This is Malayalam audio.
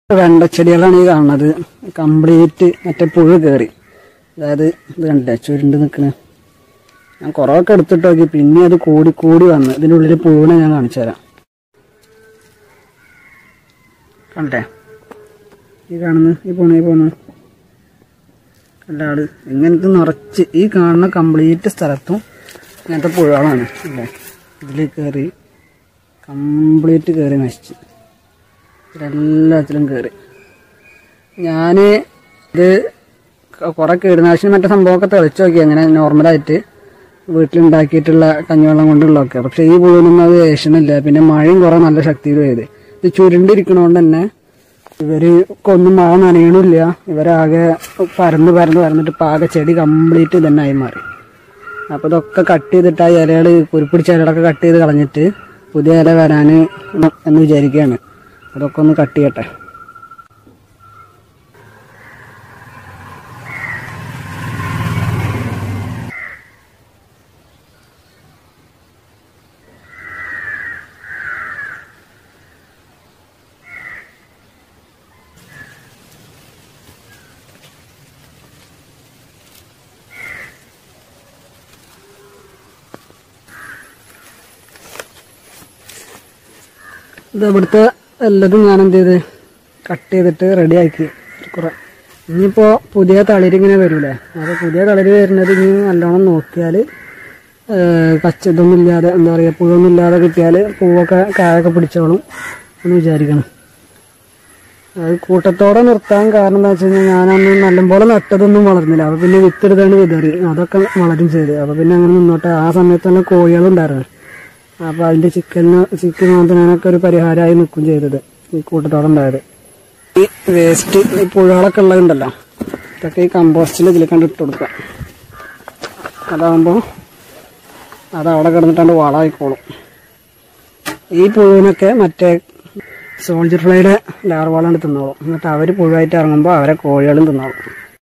വെണ്ടച്ചെടികളാണ് ഈ കാണുന്നത് കംപ്ലീറ്റ് മറ്റേ പുഴു കയറി അതായത് ഇത് കണ്ടില്ലേ ചുരുണ്ട് നിൽക്കണ ഞാൻ കുറവൊക്കെ എടുത്തിട്ട് നോക്കി പിന്നെ അത് കൂടി കൂടി വന്ന് ഇതിൻ്റെ ഉള്ളിൽ പുഴുവിനെ ഞാൻ കാണിച്ചു തരാം കണ്ടേ ഈ കാണുന്നു ഈ പോണ ഈ പോണ അല്ലാട് ഇങ്ങനത്തെ നിറച്ച് ഈ കാണുന്ന കംപ്ലീറ്റ് സ്ഥലത്തും ഇങ്ങനത്തെ പുഴകളാണ് അല്ലേ ഇതിൽ കയറി കംപ്ലീറ്റ് കയറി നശിച്ച് ഇതിലെല്ലാത്തിലും കയറി ഞാൻ ഇത് കുറെ കീടനാശിനി മറ്റേ സംഭവമൊക്കെ തെളിച്ച് നോക്കി അങ്ങനെ നോർമലായിട്ട് വീട്ടിലുണ്ടാക്കിയിട്ടുള്ള കഞ്ഞിവെള്ളം കൊണ്ടുള്ളതൊക്കെ പക്ഷെ ഈ പുഴുവിനൊന്നും അത് ഏഷണില്ല പിന്നെ മഴയും കുറെ നല്ല ശക്തിയിൽ പെയ്ത് ഇത് ചുരുണ്ടിരിക്കണോണ്ട് തന്നെ ഇവര് ഒന്നും മഴ നനയണില്ല ഇവരാകെ പരന്ന് പരന്ന് പരന്നിട്ട് ഇപ്പം ആകെ ചെടി കംപ്ലീറ്റ് തന്നെ ആയി മാറി അപ്പോൾ ഇതൊക്കെ കട്ട് ചെയ്തിട്ട് ആ ഇലകൾ കുരുപ്പിടിച്ച ഇലകളൊക്കെ കട്ട് ചെയ്ത് കളഞ്ഞിട്ട് പുതിയ ഇല വരാൻ എന്ന് വിചാരിക്കുകയാണ് അതൊക്കെ ഒന്ന് കട്ട് ചെയ്യട്ടെ ഇത് ഇവിടുത്തെ എല്ലതും ഞാൻ എന്ത് ചെയ്ത് കട്ട് ചെയ്തിട്ട് റെഡി ആക്കി കുറെ ഇനിയിപ്പോൾ പുതിയ തളിരിങ്ങനെ വരൂലേ അപ്പോൾ പുതിയ തളിര് വരുന്നത് ഇനി നല്ലോണം നോക്കിയാൽ കച്ചതൊന്നും ഇല്ലാതെ എന്താ പറയുക പുഴൊന്നും ഇല്ലാതെ കിട്ടിയാൽ പൂവൊക്കെ കായൊക്കെ പിടിച്ചോളും എന്ന് വിചാരിക്കണം അത് കൂട്ടത്തോടെ നിർത്താൻ കാരണം എന്താ വെച്ച് കഴിഞ്ഞാൽ ഞാനന്ന് നല്ലപോലെ നട്ടതൊന്നും വളർന്നില്ല അപ്പോൾ പിന്നെ വിത്തെടുത്താണ് വിതറി അതൊക്കെ വളരും ചെയ്ത് അപ്പോൾ പിന്നെ അങ്ങനെ മുന്നോട്ട് ആ സമയത്ത് തന്നെ കോഴികളുണ്ടായിരുന്നു അപ്പോൾ അതിൻ്റെ ചിക്കന് ചിക്കൻ മാത്രനൊക്കെ ഒരു പരിഹാരമായി നിൽക്കും ചെയ്തത് ഈ കൂട്ടത്തോടെ ഉണ്ടായത് ഈ വേസ്റ്റ് ഈ പുഴകളൊക്കെ ഉള്ളതുണ്ടല്ലോ ഇതൊക്കെ ഈ കമ്പോസ്റ്റിൽ ഇതിൽ കണ്ട് ഇട്ട് കൊടുക്കുക അതാകുമ്പോൾ അത് അവിടെ കിടന്നിട്ടാണ്ട് വളമായിക്കോളും ഈ പുഴുവിനൊക്കെ മറ്റേ സോൾജർ ഫ്ലൈയുടെ ലാർവാളാണ് തിന്നോളും എന്നിട്ട് അവർ പുഴുവായിട്ട് ഇറങ്ങുമ്പോൾ അവരെ കോഴികളും തിന്നോളും